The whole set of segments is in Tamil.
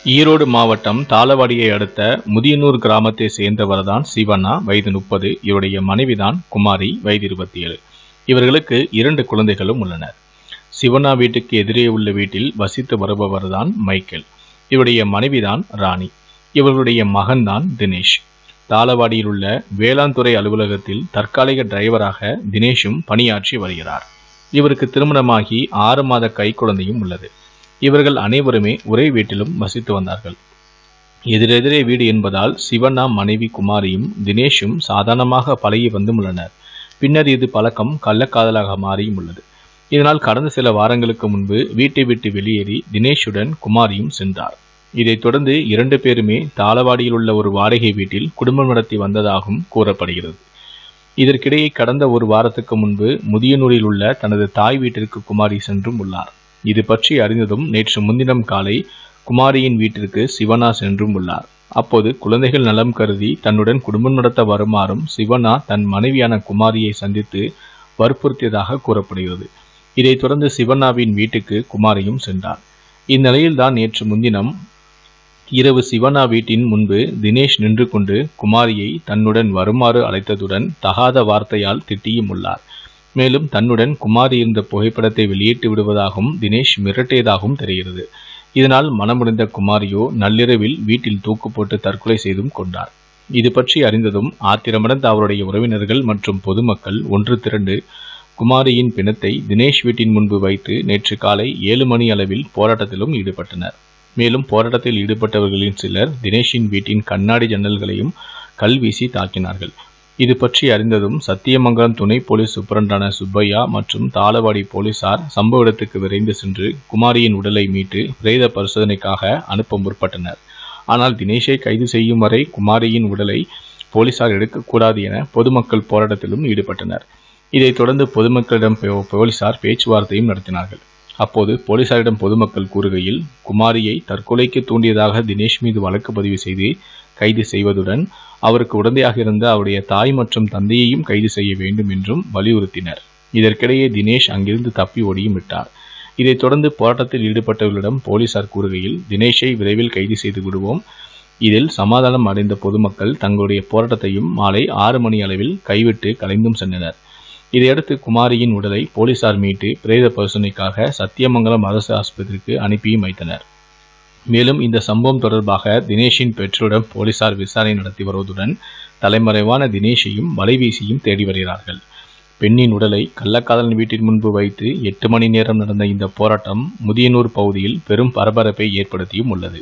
ஈரோடு மாவட்டம் தாளவாடியை அடுத்த முதியனூர் கிராமத்தை சேர்ந்தவர்தான் சிவண்ணா வயது முப்பது இவருடைய மனைவிதான் குமாரி வயது இருபத்தி ஏழு இவர்களுக்கு இரண்டு குழந்தைகளும் உள்ளனர் சிவண்ணா வீட்டுக்கு எதிரே உள்ள வீட்டில் வசித்து வருபவர்தான் மைக்கேல் இவருடைய மனைவிதான் ராணி இவர்களுடைய மகன்தான் தினேஷ் தாளவாடியில் உள்ள வேளாண்துறை அலுவலகத்தில் தற்காலிக டிரைவராக தினேஷும் பணியாற்றி வருகிறார் இவருக்கு திருமணமாகி ஆறு மாத கைக்குழந்தையும் உள்ளது இவர்கள் அனைவருமே ஒரே வீட்டிலும் வசித்து வந்தார்கள் எதிரெதிரே வீடு என்பதால் சிவண்ணா மனைவி குமாரியும் தினேஷும் சாதாரணமாக பழகி வந்தும் உள்ளனர் பின்னர் இது பழக்கம் கள்ளக்காதலாக மாறியும் உள்ளது இதனால் கடந்த சில வாரங்களுக்கு முன்பு வீட்டை விட்டு வெளியேறி தினேஷுடன் குமாரியும் சென்றார் இதைத் தொடர்ந்து இரண்டு பேருமே தாளவாடியில் உள்ள ஒரு வாடகை வீட்டில் குடும்பம் நடத்தி வந்ததாகவும் கூறப்படுகிறது இதற்கிடையே கடந்த ஒரு வாரத்துக்கு முன்பு முதியனூரில் உள்ள தனது தாய் வீட்டிற்கு குமாரி சென்றும் உள்ளார் இது பற்றி அறிந்ததும் நேற்று முன்தினம் காலை குமாரியின் வீட்டிற்கு சிவனா சென்றும் உள்ளார் அப்போது குழந்தைகள் நலம் கருதி தன்னுடன் குடும்பம் நடத்த வருமாறும் சிவனா தன் மனைவியான குமாரியை சந்தித்து வற்புறுத்தியதாக கூறப்படுகிறது இதைத் தொடர்ந்து சிவண்ணாவின் வீட்டுக்கு குமாரியும் சென்றார் இந்நிலையில்தான் நேற்று முன்தினம் இரவு சிவனா வீட்டின் முன்பு தினேஷ் நின்று கொண்டு குமாரியை தன்னுடன் வருமாறு அழைத்ததுடன் தகாத வார்த்தையால் திட்டியும் உள்ளார் மேலும் தன்னுடன் குமாரி இருந்த புகைப்படத்தை வெளியிட்டு விடுவதாகவும் தினேஷ் மிரட்டியதாகவும் தெரிகிறது இதனால் மனமுடைந்த குமாரியோ நள்ளிரவில் வீட்டில் தூக்கு போட்டு தற்கொலை செய்தும் கொண்டார் இது பற்றி அறிந்ததும் ஆத்திரமடைந்த அவருடைய உறவினர்கள் மற்றும் பொதுமக்கள் ஒன்று திரண்டு குமாரியின் பிணத்தை தினேஷ் வீட்டின் முன்பு வைத்து நேற்று காலை ஏழு மணி அளவில் போராட்டத்திலும் ஈடுபட்டனர் மேலும் போராட்டத்தில் ஈடுபட்டவர்களின் சிலர் தினேஷின் வீட்டின் கண்ணாடி ஜன்னல்களையும் கல் வீசி தாக்கினார்கள் இது பற்றி அறிந்ததும் சத்தியமங்கலம் துணை போலீஸ் சூப்பரண்டான சுப்பையா மற்றும் தாளவாடி போலீசார் சம்பவ இடத்துக்கு விரைந்து சென்று குமாரியின் உடலை மீட்டு பிரேத பரிசோதனைக்காக அனுப்ப முற்பட்டனர் ஆனால் தினேஷை கைது செய்யும் வரை குமாரியின் உடலை போலீசார் எடுக்கக்கூடாது என பொதுமக்கள் போராட்டத்திலும் ஈடுபட்டனர் இதைத் தொடர்ந்து பொதுமக்களிடம் போ- போலீசார் பேச்சுவார்த்தையும் நடத்தினார்கள் அப்போது போலீசாரிடம் பொதுமக்கள் கூறுகையில் குமாரியை தற்கொலைக்கு தூண்டியதாக தினேஷ் மீது வழக்கு பதிவு செய்து கைது செய்வதுடன் அவருக்கு உடந்தையாக இருந்த அவருடைய தாய் மற்றும் தந்தையையும் கைது செய்ய வேண்டும் என்றும் வலியுறுத்தினர் இதற்கிடையே தினேஷ் அங்கிருந்து தப்பி ஓடியும் விட்டார் இதைத் தொடர்ந்து போராட்டத்தில் ஈடுபட்டவர்களிடம் போலீசார் கூறுகையில் தினேஷை விரைவில் கைது செய்து விடுவோம் இதில் சமாதானம் அடைந்த பொதுமக்கள் தங்களுடைய போராட்டத்தையும் மாலை ஆறு மணி அளவில் கைவிட்டு கலைந்தும் சென்றனர் இதையடுத்து குமாரியின் உடலை போலீசார் மீட்டு பிரேத பரிசோதனைக்காக சத்தியமங்கலம் அரசு ஆஸ்பத்திரிக்கு அனுப்பியும் வைத்தனர் மேலும் இந்த சம்பவம் தொடர்பாக தினேஷின் பெற்றோரிடம் போலீசார் விசாரணை நடத்தி வருவதுடன் தலைமறைவான தினேஷையும் வலைவீசியும் தேடி வருகிறார்கள் பெண்ணின் உடலை கள்ளக்காதலன் வீட்டின் முன்பு வைத்து எட்டு மணி நேரம் நடந்த இந்த போராட்டம் முதியனூர் பகுதியில் பெரும் பரபரப்பை ஏற்படுத்தியும் உள்ளது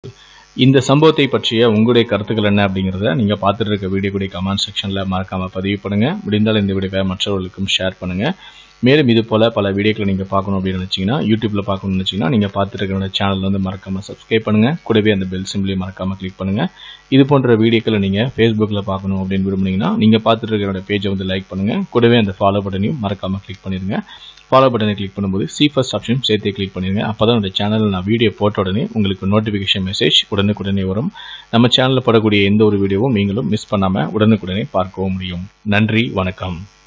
இந்த சம்பவத்தை பற்றிய உங்களுடைய கருத்துக்கள் என்ன அப்படிங்கிறத நீங்க பார்த்துட்டு இருக்க வீடியோ கூட கமெண்ட் செக்ஷன்ல மறக்காம பதிவு பண்ணுங்க முடிந்தால் இந்த வீடியோவை மற்றவர்களுக்கும் ஷேர் பண்ணுங்க மேலும் இது போல பல வீடியோக்களை நீங்க பார்க்கணும் அப்படின்னு நினைச்சீங்கன்னா யூடியூப்ல பார்க்கணும்னு நினைச்சீங்கன்னா நீங்க பார்த்துட்டு இருக்கிற சேனல் வந்து மறக்காம சப்ஸ்கிரைப் பண்ணுங்க கூடவே அந்த பெல் சிம்பிளையும் மறக்காம கிளிக் பண்ணுங்க இது போன்ற வீடியோக்களை நீங்க ஃபேஸ்புக்ல பார்க்கணும் அப்படின்னு விரும்புனீங்கன்னா நீங்க பார்த்துட்டு இருக்கிற பேஜை வந்து லைக் பண்ணுங்க கூடவே அந்த ஃபாலோ பட்டனையும் மறக்காம கிளிக் பண்ணிருங்க ஃபாலோ பட்டனை கிளிக் பண்ணும்போது சி ஃபர்ஸ்ட் ஆப்ஷன் சேர்த்தே கிளிக் பண்ணிடுங்க அப்போ தான் என்னோட சேனலில் நான் வீடியோ போட்ட உடனே உங்களுக்கு நோட்டிஃபிகேஷன் மெசேஜ் உடனுக்குடனே வரும் நம்ம சேனலில் படக்கூடிய எந்த ஒரு வீடியோவும் நீங்களும் மிஸ் பண்ணாமல் உடனுக்குடனே பார்க்கவும் முடியும் நன்றி வணக்கம்